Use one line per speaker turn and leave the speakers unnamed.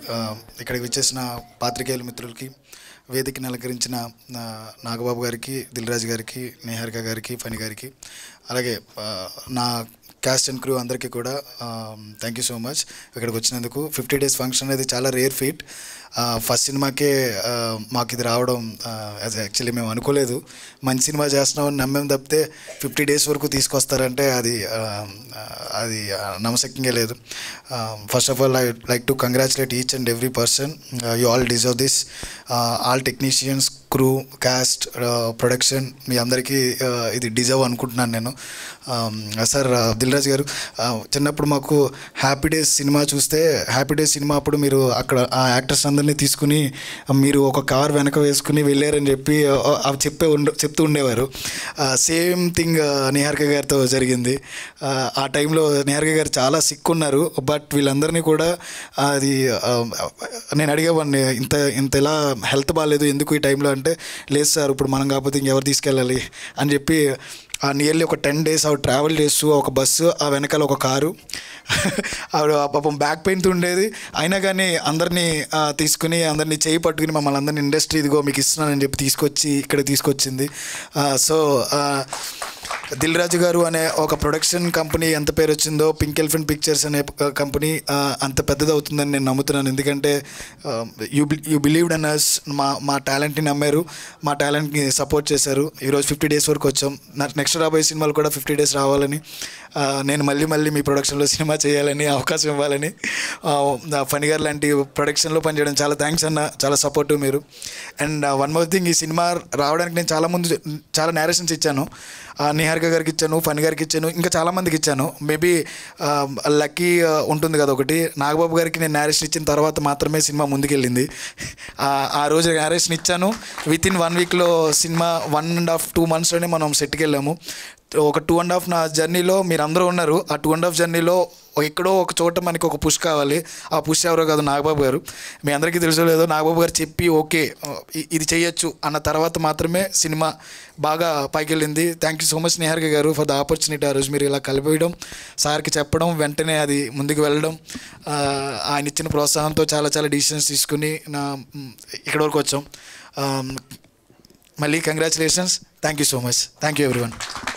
ఆ, ఇక్కడికి వచ్చేసిన పాత్రికేయుల మిత్రులకి వేదికని అలంకరించిన ఆ, నాగబాబు గారికి దిల్రాజు గారికి నేహారిక గారికి ఫణి గారికి అలాగే ఆ, నా క్యాస్ట్ అండ్ క్రూ అందరికీ కూడా థ్యాంక్ యూ సో మచ్ ఇక్కడికి వచ్చినందుకు ఫిఫ్టీ డేస్ ఫంక్షన్ అనేది చాలా రేర్ ఫీట్ ఫస్ట్ సినిమాకే ఆ, మాకు ఇది రావడం యాక్చువల్లీ మేము అనుకోలేదు మంచి సినిమా చేస్తున్నామని నమ్మేం తప్పితే ఫిఫ్టీ డేస్ వరకు తీసుకొస్తారంటే అది ఆ, అది ఆ, నమ్మశక్యంగా లేదు first of all I like to congratulate each and every person you all deserve this all technicians crew cast production మీ అందరికీ ఆ, ఇది డిజర్వ్ అనుకుంటున్నాను నేను సార్ దిల్రాజ్ గారు ఆ, చిన్నప్పుడు మాకు హ్యాపీ డేస్ సినిమా చూస్తే హ్యాపీ డేస్ సినిమా అప్పుడు మీరు అక్కడ ఆ యాక్టర్స్ అందరినీ తీసుకుని మీరు ఒక కార్ వెనక వేసుకుని వెళ్ళారని చెప్పి ఆ, అవి చెప్పే ఉండ చెప్తూ ఉండేవారు సేమ్ థింగ్ నిహారిక గారితో జరిగింది ఆ, ఆ టైంలో నిహారిక గారు చాలా సిక్ ఉన్నారు బట్ వీళ్ళందరినీ కూడా అది ఆ, నేను అడిగేవాడిని ఇంత ఇంత ఎలా హెల్త్ బాగాలేదు ఎందుకు ఈ టైంలో అంటే లేదు సార్ ఇప్పుడు మనం కాకపోతే ఇంకెవరు తీసుకెళ్ళాలి అని చెప్పి ఆ నియర్లీ ఒక టెన్ డేస్ ఆవిడ ట్రావెల్ చేస్తూ ఒక బస్సు ఆ వెనకాల ఒక కారు ఆవిడ పాపం బ్యాక్ పెయిన్తో ఉండేది అయినా కానీ అందరినీ ఆ, తీసుకుని అందరినీ చేయి పట్టుకుని మమ్మల్ని అందరినీ ఇండస్ట్రీ ఇదిగో మీకు ఇస్తున్నానని చెప్పి తీసుకొచ్చి ఇక్కడ తీసుకొచ్చింది సో దిల్ రాజు గారు అనే ఒక ప్రొడక్షన్ కంపెనీ ఎంత పేరు వచ్చిందో పింక్ ఎలిఫెంట్ పిక్చర్స్ అనే కంపెనీ అంత పెద్దది అవుతుందని నేను నమ్ముతున్నాను ఎందుకంటే you you believed in us మా మా టాలెంట్ని నమ్మారు మా టాలెంట్ని సపోర్ట్ చేశారు ఈరోజు ఫిఫ్టీ డేస్ వరకు వచ్చాం నాకు నెక్స్ట్ రాబోయే సినిమాలు కూడా ఫిఫ్టీ డేస్ రావాలని ఆ, నేను మళ్ళీ మళ్ళీ మీ ప్రొడక్షన్లో సినిమా చేయాలని అవకాశం ఇవ్వాలని ఫణి గారు లాంటి ప్రొడక్షన్లో పనిచేయడం చాలా థ్యాంక్స్ అన్న చాలా సపోర్టివ్ మీరు అండ్ వన్ మోర్ థింగ్ ఈ సినిమా రావడానికి నేను చాలా ముందు చాలా నేరేషన్స్ ఇచ్చాను ఆ, నిహారిక గారికి ఇచ్చాను ఫణి గారికి ఇచ్చాను ఇంకా చాలా మందికి ఇచ్చాను మేబీ లక్కీ ఉంటుంది కదా ఒకటి నాగబాబు గారికి నేను నేరేషన్ ఇచ్చిన తర్వాత మాత్రమే సినిమా ముందుకెళ్ళింది ఆ, ఆ రోజు నేరేషన్ ఇచ్చాను విత్ ఇన్ వన్ వీక్లో cinema one and half two మంత్స్లోనే మనం సెట్కి వెళ్ళాము ఒక టూ అండ్ హాఫ్ నా జర్నీలో మీరు అందరూ ఉన్నారు ఆ టూ అండ్ హాఫ్ జర్నీలో ఎక్కడో ఒక చోట మనకి ఒక పుష్ కావాలి ఆ పుష్ ఎవరో కాదు నాగబాబు గారు మీ అందరికీ తెలుసో లేదో నాగబాబు గారు చెప్పి ఓకే ఇ- ఇది చేయొచ్చు అన్న తర్వాత మాత్రమే సినిమా బాగా పైకి వెళ్ళింది thank you so much Niharika గారు ఫర్ ద ఆపర్చునిటీ ఆ రోజు మీరు ఇలా కలిపేయడం సార్కి చెప్పడం వెంటనే అది ముందుకు వెళ్ళడం ఆ, ఆయన ఇచ్చిన ప్రోత్సాహంతో చాలా చాలా డిసిషన్స్ తీసుకుని నా మ్, ఇక్కడి వరకు వచ్చాం ఆ, మళ్ళీ congratulations thank you so much thank you everyone